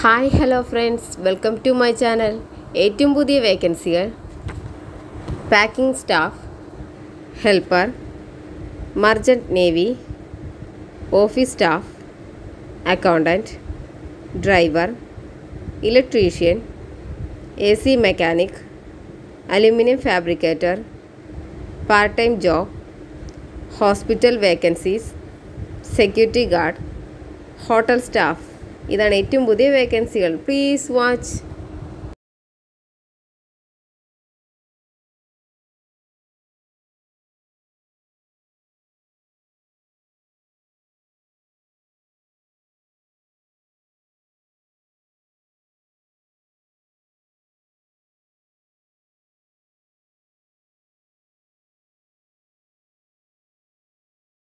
hi hello friends welcome to my channel ഏറ്റവും പുതിയ വേക്കൻസികൾ packing staff helper merchant navy office staff accountant driver electrician A C mechanic aluminium fabricator part time job hospital vacancies security guard hotel staff ഇതാണ് ഏറ്റവും പുതിയ വേക്കൻസികൾ please watch